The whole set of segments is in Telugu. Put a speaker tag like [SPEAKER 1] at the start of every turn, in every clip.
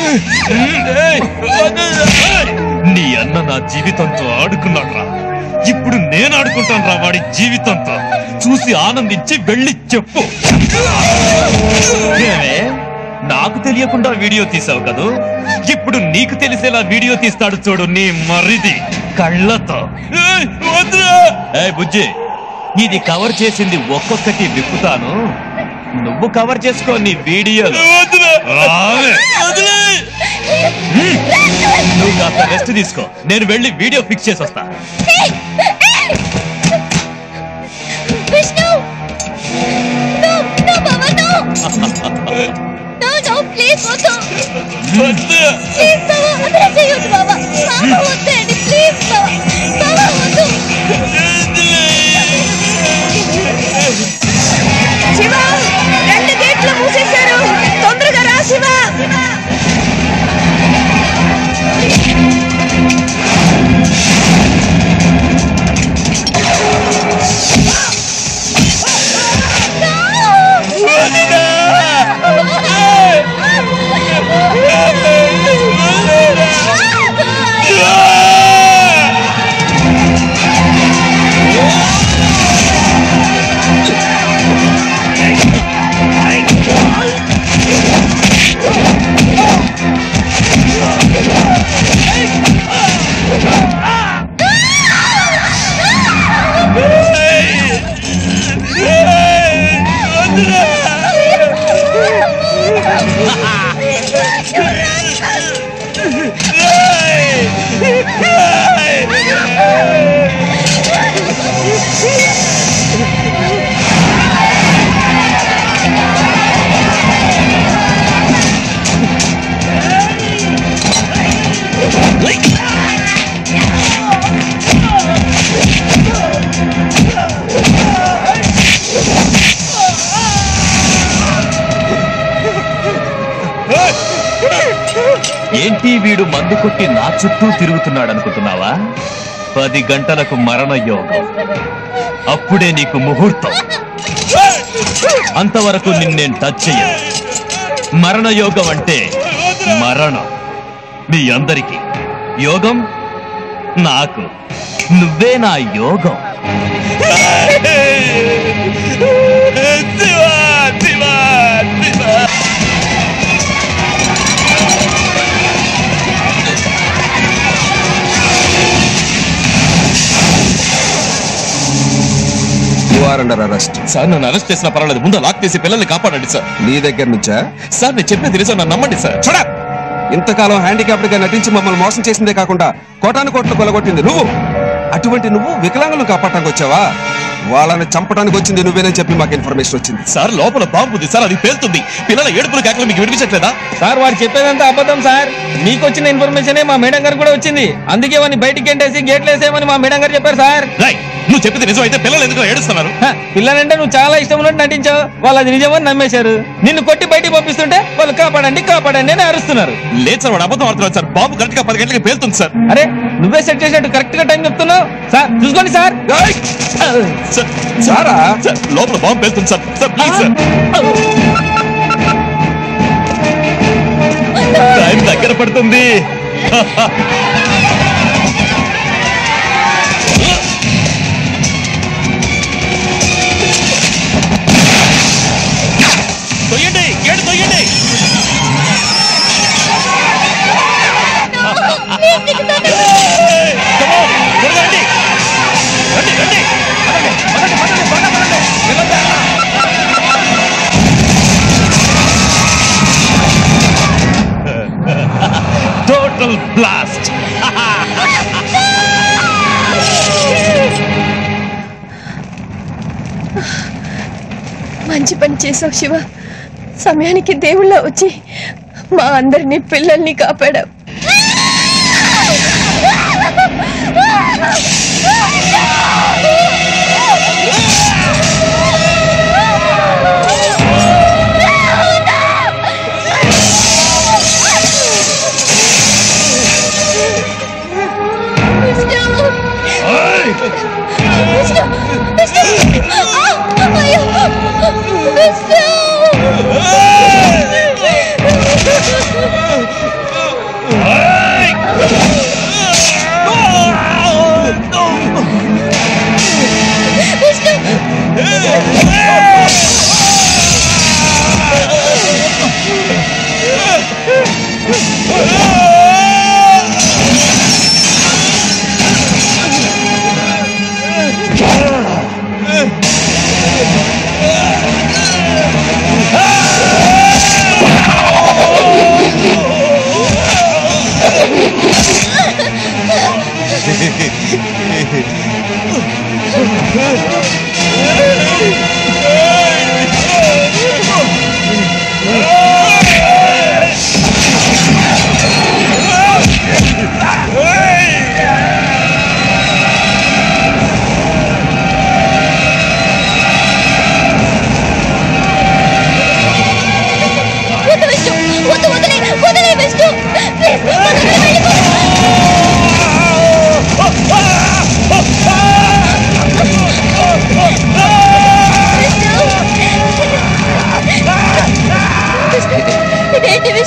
[SPEAKER 1] ఏయ్, నీ అన్న నా జీవితంతో ఆడుకున్నాడ్రా ఇప్పుడు నేను ఆడుకుంటాను రా వాడి జీవితంతో చూసి ఆనందించి వెళ్ళి చెప్పు ఏమే? నాకు తెలియకుండా వీడియో తీసావు కదూ ఇప్పుడు నీకు తెలిసేలా వీడియో తీస్తాడు చూడు నీ మరిది కళ్ళతో ఏయ్, వద్దురా! ఏయ్, బుజ్జి ఇది కవర్ చేసింది ఒక్కొక్కటి విప్పుతాను నువ్వు కవర్ చేసుకో నీ వీడియో నువ్వు కాస్త రెస్ట్ తీసుకో నేను వెళ్ళి వీడియో ఫిక్స్ చేసి వస్తా
[SPEAKER 2] విష్ణు నో నో బాబా నో నో నో ప్లీజ్ వద్దు ప్లీజ్ బాబా అలా చేయొద్దు బాబా బాబా వద్దండి ప్లీజ్ బాబా బాబా వద్దు శివ రెండు గేట్లు మూసేశారు తొందరగా రా శివ
[SPEAKER 1] ఏంటి వీడు మందు కొట్టి నా చుట్టూ తిరుగుతున్నాడు అనుకుంటున్నావా పది గంటలకు మరణ యోగం అప్పుడే నీకు ముహూర్తం అంతవరకు నిన్నేం టచ్ చెయ్యను మరణ యోగం అంటే మరణం మీ అందరికీ యోగం నాకు నువ్వే నా యోగం
[SPEAKER 3] you are under arrest
[SPEAKER 1] sir నన్ను అరెస్ట్ చేసిన పర్వాలేదు ముందు లాక్ చేసి పిల్లల్ని కాపాడండి సార్
[SPEAKER 3] నీ దగ్గర నుంచా
[SPEAKER 1] సార్ నేను చెప్పేది తెలుసు నన్ను నమ్మండి సార్
[SPEAKER 3] చూడ ఇంతకాలం హ్యాండిక్యాప్డ్ గా నటించి మమ్మల్ని మోసం చేసిందే కాకుండా కోటాను కోట్లు కొలగొట్టింది నువ్వు అటువంటి నువ్వు వికలాంగులను కాపాడటానికి వచ్చావా వాళ్ళని చంపడానికి వచ్చింది నువ్వేనని చెప్పి మాకు ఇన్ఫర్మేషన్ వచ్చింది
[SPEAKER 1] సార్ లోపల బాంబు ఉంది సార్ అది పేలుతుంది పిల్లల ఏడుపుల కేకలు మీకు వినిపించట్లేదా
[SPEAKER 4] సార్ వాడు చెప్పేదంతా అబద్ధం సార్ మీకు వచ్చిన ఇన్ఫర్మేషనే మా మేడం గారు కూడా వచ్చింది అందుకే వాడిని బయటికి గంటేసి గేట్లు వేసేయమని మా మేడం గారు చెప్పారు సార్
[SPEAKER 1] రై నువ్వు చెప్పింది నిజం అయితే పిల్లలు ఎందుకు ఏడుస్తున్నారు
[SPEAKER 4] హ, పిల్లలంటే నువ్వు చాలా ఇష్టం ఉన్నట్టు నటించావు వాళ్ళు అది నిజమని నమ్మేశారు నిన్ను కొట్టి బయటికి పంపిస్తుంటే వాళ్ళు కాపాడండి కాపాడండి అని అరుస్తున్నారు
[SPEAKER 1] లేదు సార్ వాడు అబద్ధం ఆడుతున్నాడు సార్ బాంబు కరెక్ట్ గా పది గంటలకు పేలుతుంది సార్
[SPEAKER 4] అరే నువ్వే సెట్ చేసినట్టు కరెక్ట్ గా టైం చెప్తున్నావు సార్ చూసుకోండి సార్
[SPEAKER 1] ఏయ్! సార్
[SPEAKER 3] సారా?
[SPEAKER 1] సార్ లోపల బాంబు పేలుతుంది sir sir please sir time దగ్గర పడుతుంది తొయ్యండి గేటు తొయ్యండి ఏయ్! Come on! త్వరగా రండి రండి రండి పదండి, పదండి, పదండి, పదండి, పదండి. వెళ్ళొద్దా? టోటల్ బ్లాస్ట్
[SPEAKER 2] మంచి పని చేసావు శివ సమయానికి దేవుళ్ళ వచ్చి మా అందరినీ పిల్లల్ని కాపాడావు విష్ణు! విష్ణు! ఆ! అయ్యో! విష్ణు!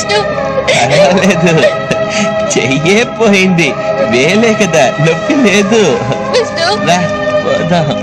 [SPEAKER 2] విష్ణు
[SPEAKER 1] పర్వాలేదు చెయ్యే పోయింది వేలే కదా నొప్పి లేదు
[SPEAKER 2] విష్ణు
[SPEAKER 1] రా పోదాం